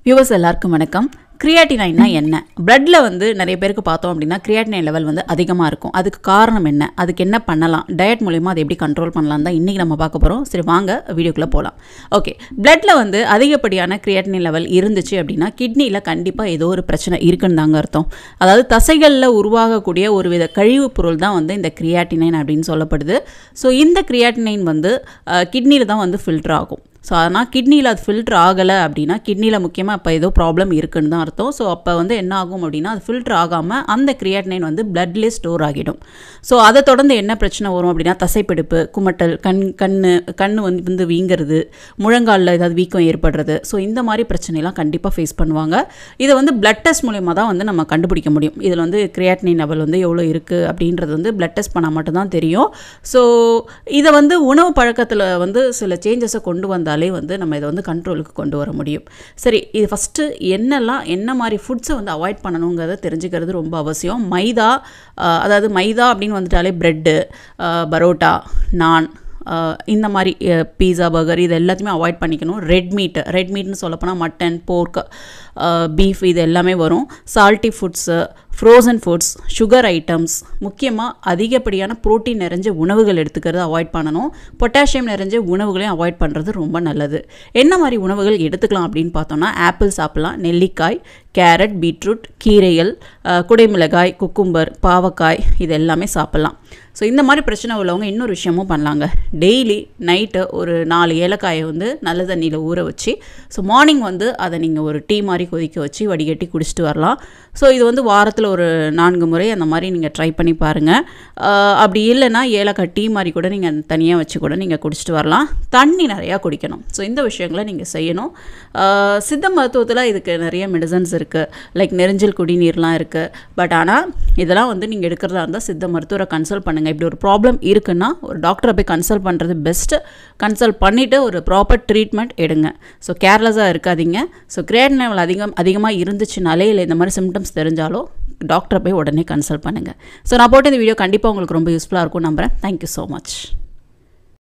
viewers எல்லாருக்கும் வணக்கம் கிரியாட்டினைன்னா என்ன பிளட்டில் வந்து நிறைய பேருக்கு பார்த்தோம் அப்படின்னா கிரியாட்டினைன் லெவல் வந்து அதிகமாக இருக்கும் அதுக்கு காரணம் என்ன அதுக்கு என்ன பண்ணலாம் டயட் மூலிமா அதை எப்படி கண்ட்ரோல் பண்ணலாம் தான் இன்றைக்கி நம்ம பார்க்க போகிறோம் சரி வாங்க வீடியோக்குள்ளே போகலாம் ஓகே பிளட்டில் வந்து அதிகப்படியான கிரியாட்டினின் லெவல் இருந்துச்சு அப்படின்னா கிட்னியில் கண்டிப்பாக ஏதோ ஒரு பிரச்சனை இருக்குன்னு தாங்க அர்த்தம் அதாவது தசைகளில் உருவாகக்கூடிய ஒரு வித கழிவுப் பொருள் தான் வந்து இந்த கிரியாட்டினைன் அப்படின்னு சொல்லப்படுது ஸோ இந்த கிரியாட்டினைன் வந்து கிட்னியில் தான் வந்து ஃபில்டர் ஆகும் ஸோ அதனால் கிட்னியில் அது ஃபில்டர் ஆகலை அப்படின்னா கிட்னியில் முக்கியமாக இப்போ ஏதோ ப்ராப்ளம் இருக்குன்னு தான் அர்த்தம் ஸோ அப்போ வந்து என்ன ஆகும் அப்படின்னா அது ஃபில்டர் ஆகாமல் அந்த கிரியாட்டினைன் வந்து பிளட்லேயே ஸ்டோர் ஆகிடும் ஸோ அதை தொடர்ந்து என்ன பிரச்சனை வரும் அப்படின்னா தசைப்பிடிப்பு குமட்டல் கண் கண் கண் வந்து வந்து வீங்கிறது முழங்காலில் ஏதாவது வீக்கம் ஏற்படுறது ஸோ இந்த மாதிரி பிரச்சனைலாம் கண்டிப்பாக ஃபேஸ் பண்ணுவாங்க இதை வந்து பிளட் டெஸ்ட் மூலிமா தான் வந்து நம்ம கண்டுபிடிக்க முடியும் இதில் வந்து கிரியாட்டினின் லெவல் வந்து எவ்வளோ இருக்குது அப்படின்றது வந்து பிளட் டெஸ்ட் பண்ணால் மட்டும்தான் தெரியும் ஸோ இதை வந்து உணவு பழக்கத்தில் வந்து சில சேஞ்சஸை கொண்டு வந்தாலே வந்து நம்ம இதை வந்து கண்ட்ரோலுக்கு கொண்டு வர முடியும் சரி இது ஃபஸ்ட்டு என்னெல்லாம் என்ன மாதிரி ஃபுட்ஸை வந்து அவாய்ட் பண்ணணுங்கிறத தெரிஞ்சுக்கிறது ரொம்ப அவசியம் மைதா அஹ், அதாவது மைதா அப்படின்னு வந்துட்டாலே ப்ரெட்டு பரோட்டா நான் அஹ், இந்த மாதிரி பீஸா பர்கர் இது எல்லாத்தையுமே அவாய்ட் பண்ணிக்கணும் ரெட் மீட் ரெட் மீட்னு சொல்லப்போனால் மட்டன் போர்க் பீஃப் இது எல்லாமே வரும் salty foods frozen foods sugar items முக்கியமாக அதிகப்படியான புரோட்டீன் நிறைஞ்ச உணவுகள் எடுத்துக்கிறத அவாய்ட் பண்ணணும் பொட்டாசியம் நிறைஞ்ச உணவுகளையும் அவாய்ட் பண்ணுறது ரொம்ப நல்லது என்ன மாதிரி உணவுகள் எடுத்துக்கலாம் அப்படின்னு பார்த்தோம்னா ஆப்பிள் சாப்பிட்லாம் நெல்லிக்காய் கேரட் பீட்ரூட் கீரைகள் அஹ், குடைமிளகாய் குக்கும்பர் பாவக்காய் இது எல்லாமே சாப்பிட்லாம் ஸோ இந்த மாதிரி பிரச்சனை உள்ளவங்க இன்னொரு விஷயமும் பண்ணலாங்க டெய்லி நைட்டு ஒரு நாலு ஏலக்காயை வந்து நல்ல தண்ணியில் ஊற வச்சு ஸோ மார்னிங் வந்து அதை நீங்கள் ஒரு டீ மாதிரி கொதிக்க வச்சு வடிகட்டி குடிச்சிட்டு வரலாம் ஸோ இது வந்து வாரத்தில் ஒரு நான்கு முறை அந்த மாதிரி நீங்கள் ட்ரை பண்ணி பாருங்கள் அப்படி இல்லைன்னா ஏலக்காய் டீ மாதிரி கூட நீங்கள் தனியாக வச்சு கூட நீங்கள் குடிச்சிட்டு வரலாம் தண்ணி நிறையா குடிக்கணும் ஸோ இந்த விஷயங்களை நீங்கள் செய்யணும் ஆஹ் சித்த மருத்துவத்தில் இதுக்கு நிறைய மெடிசன்ஸ் இருக்குது லைக் நெரிஞ்சல் குடிநீர்லாம் இருக்குது பட் ஆனால் இதெல்லாம் வந்து நீங்கள் எடுக்கிறதா இருந்தால் சித்த மருத்துவரை கன்சல்ட் பண்ணுங்கள் இப்படி ஒரு ப்ராப்ளம் இருக்குன்னா ஒரு டாக்டரை போய் கன்சல்ட் பண்ணுறது பெஸ்ட்டு கன்சல்ட் பண்ணிவிட்டு ஒரு ப்ராப்பர் ட்ரீட்மெண்ட் எடுங்க ஸோ கேர்லெஸ்ஸாக இருக்காதீங்க ஸோ கிரேட் லெவல் அதிகம் அதிகமாக இருந்துச்சுனாலே இல்லை இந்த மாதிரி சிம்டம்ஸ் தெரிஞ்சாலோ டாக்டரை போய் உடனே கன்சல்ட் பண்ணுங்கள் ஸோ நான் போட்ட இந்த வீடியோ கண்டிப்பாக உங்களுக்கு ரொம்ப யூஸ்ஃபுல்லாக இருக்கும் நம்புகிறேன் தேங்க்யூ ஸோ மச்